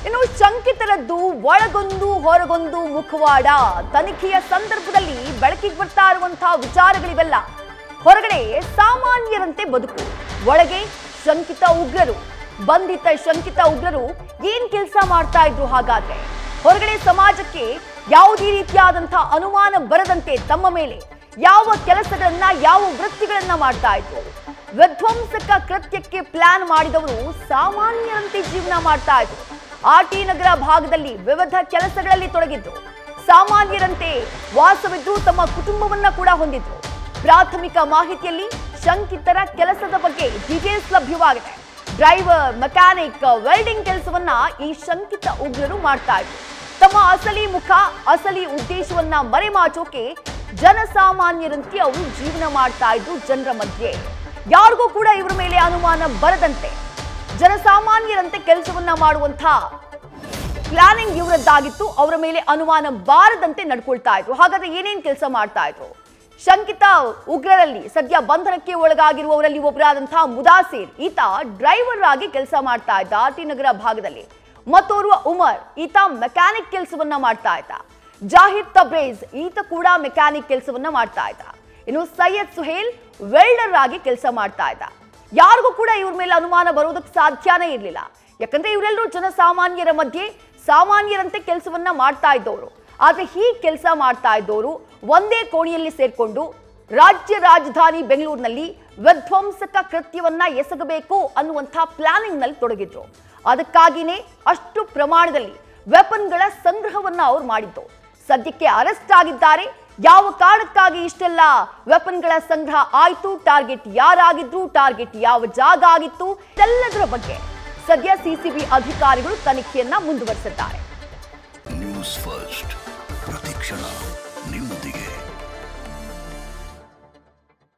ಇನ್ನು ಶಂಕಿತರದ್ದು ಒಳಗೊಂದು ಹೊರಗೊಂದು ಮುಖವಾಡ ತನಿಖೆಯ ಸಂದರ್ಭದಲ್ಲಿ ಬೆಳಕಿಗೆ ಬರ್ತಾ ಇರುವಂತಹ ವಿಚಾರಗಳಿವೆಲ್ಲ ಹೊರಗಡೆ ಸಾಮಾನ್ಯರಂತೆ ಬದುಕು ಒಳಗೆ ಶಂಕಿತ ಉಗ್ರರು ಬಂಧಿತ ಶಂಕಿತ ಉಗ್ರರು ಏನ್ ಕೆಲಸ ಮಾಡ್ತಾ ಇದ್ರು ಹಾಗಾದ್ರೆ ಹೊರಗಡೆ ಸಮಾಜಕ್ಕೆ ಯಾವುದೇ ರೀತಿಯಾದಂತಹ ಅನುಮಾನ ಬರದಂತೆ ತಮ್ಮ ಮೇಲೆ ಯಾವ ಕೆಲಸಗಳನ್ನ ಯಾವ ವೃತ್ತಿಗಳನ್ನ ಮಾಡ್ತಾ ಇದ್ರು ವಿಧ್ವಂಸಕ ಕೃತ್ಯಕ್ಕೆ ಪ್ಲಾನ್ ಮಾಡಿದವರು ಸಾಮಾನ್ಯರಂತೆ ಜೀವನ ಮಾಡ್ತಾ ಇದ್ರು ಆರ್ ಟಿ ನಗರ ಭಾಗದಲ್ಲಿ ವಿವಿಧ ಕೆಲಸಗಳಲ್ಲಿ ತೊಡಗಿದ್ರು ಸಾಮಾನ್ಯರಂತೆ ವಾಸವಿದ್ದು ತಮ್ಮ ಕುಟುಂಬವನ್ನ ಕೂಡ ಹೊಂದಿದ್ರು ಪ್ರಾಥಮಿಕ ಮಾಹಿತಿಯಲ್ಲಿ ಶಂಕಿತರ ಕೆಲಸದ ಬಗ್ಗೆ ಡೀಟೇಲ್ಸ್ ಲಭ್ಯವಾಗಿದೆ ಡ್ರೈವರ್ ಮೆಕ್ಯಾನಿಕ್ ವೆಲ್ಡಿಂಗ್ ಕೆಲಸವನ್ನ ಈ ಶಂಕಿತ ಉಗ್ರರು ಮಾಡ್ತಾ ಇದ್ರು ತಮ್ಮ ಅಸಲಿ ಮುಖ ಅಸಲಿ ಉದ್ದೇಶವನ್ನ ಮರೆಮಾಚೋಕೆ ಜನಸಾಮಾನ್ಯರಂತೆ ಅವರು ಜೀವನ ಮಾಡ್ತಾ ಇದ್ರು ಜನರ ಮಧ್ಯೆ ಯಾರಿಗೂ ಕೂಡ ಇವರ ಮೇಲೆ ಅನುಮಾನ ಬರದಂತೆ ಜನಸಾಮಾನ್ಯರಂತೆ ಕೆಲಸವನ್ನ ಮಾಡುವಂತ ಪ್ಲಾನಿಂಗ್ ಇವರದ್ದಾಗಿತ್ತು ಅವರ ಮೇಲೆ ಅನುಮಾನ ಬಾರದಂತೆ ನಡ್ಕೊಳ್ತಾ ಇದ್ರು ಹಾಗಾದ್ರೆ ಏನೇನ್ ಕೆಲಸ ಮಾಡ್ತಾ ಇದ್ರು ಶಂಕಿತ ಉಗ್ರರಲ್ಲಿ ಸದ್ಯ ಬಂಧನಕ್ಕೆ ಒಳಗಾಗಿರುವವರಲ್ಲಿ ಒಬ್ಬರಾದಂತಹ ಮುದಾಸಿರ್ ಈತ ಡ್ರೈವರ್ ಆಗಿ ಕೆಲಸ ಮಾಡ್ತಾ ಇದ್ದ ಆರ್ ಟಿ ನಗರ ಭಾಗದಲ್ಲಿ ಮತ್ತೋರ್ವ ಉಮರ್ ಈತ ಮೆಕ್ಯಾನಿಕ್ ಕೆಲಸವನ್ನ ಮಾಡ್ತಾ ಇದ್ದ ಜಾಹಿದ್ ತಬ್ರೇಜ್ ಈತ ಕೂಡ ಮೆಕ್ಯಾನಿಕ್ ಕೆಲಸವನ್ನ ಮಾಡ್ತಾ ಇದ್ದ ಇನ್ನು ಸೈಯದ್ ಸುಹೇಲ್ ವೆಲ್ಡರ್ ಆಗಿ ಕೆಲಸ ಮಾಡ್ತಾ ಇದ್ದ ಯಾರಿಗೂ ಕೂಡ ಇವ್ರ ಮೇಲೆ ಅನುಮಾನ ಬರೋದಕ್ಕೆ ಸಾಧ್ಯನೇ ಇರಲಿಲ್ಲ ಯಾಕಂದ್ರೆ ಇವರೆಲ್ಲರೂ ಜನಸಾಮಾನ್ಯರ ಮಧ್ಯೆ ಸಾಮಾನ್ಯರಂತೆ ಕೆಲಸವನ್ನ ಮಾಡ್ತಾ ಇದ್ದವರು ಆದ್ರೆ ಹೀಗೆ ಕೆಲಸ ಮಾಡ್ತಾ ಇದ್ದವರು ಒಂದೇ ಕೋಣೆಯಲ್ಲಿ ಸೇರ್ಕೊಂಡು ರಾಜ್ಯ ರಾಜಧಾನಿ ಬೆಂಗಳೂರಿನಲ್ಲಿ ವಿಧ್ವಂಸಕ ಕೃತ್ಯವನ್ನ ಎಸಗಬೇಕು ಅನ್ನುವಂಥ ಪ್ಲಾನಿಂಗ್ ನಲ್ಲಿ ತೊಡಗಿದ್ರು ಅದಕ್ಕಾಗಿನೇ ಅಷ್ಟು ಪ್ರಮಾಣದಲ್ಲಿ ವೆಪನ್ಗಳ ಸಂಗ್ರಹವನ್ನ ಅವ್ರು ಮಾಡಿದ್ದು ಸದ್ಯಕ್ಕೆ ಅರೆಸ್ಟ್ ಆಗಿದ್ದಾರೆ ಯಾವ ಕಾರಣಕ್ಕಾಗಿ ಇಷ್ಟೆಲ್ಲ ವೆಪನ್ಗಳ ಸಂಗ್ರಹ ಆಯ್ತು ಟಾರ್ಗೆಟ್ ಯಾರಾಗಿದ್ರು ಟಾರ್ಗೆಟ್ ಯಾವ ಜಾಗ ಆಗಿತ್ತು ಎಲ್ಲದರ ಬಗ್ಗೆ ಸದ್ಯ ಸಿಸಿಬಿ ಅಧಿಕಾರಿಗಳು ತನಿಖೆಯನ್ನ ಮುಂದುವರೆಸಿದ್ದಾರೆ ನ್ಯೂಸ್ ಫಸ್ಟ್ ಪ್ರತಿಕ್ಷಣ ನಿಮ್ಮ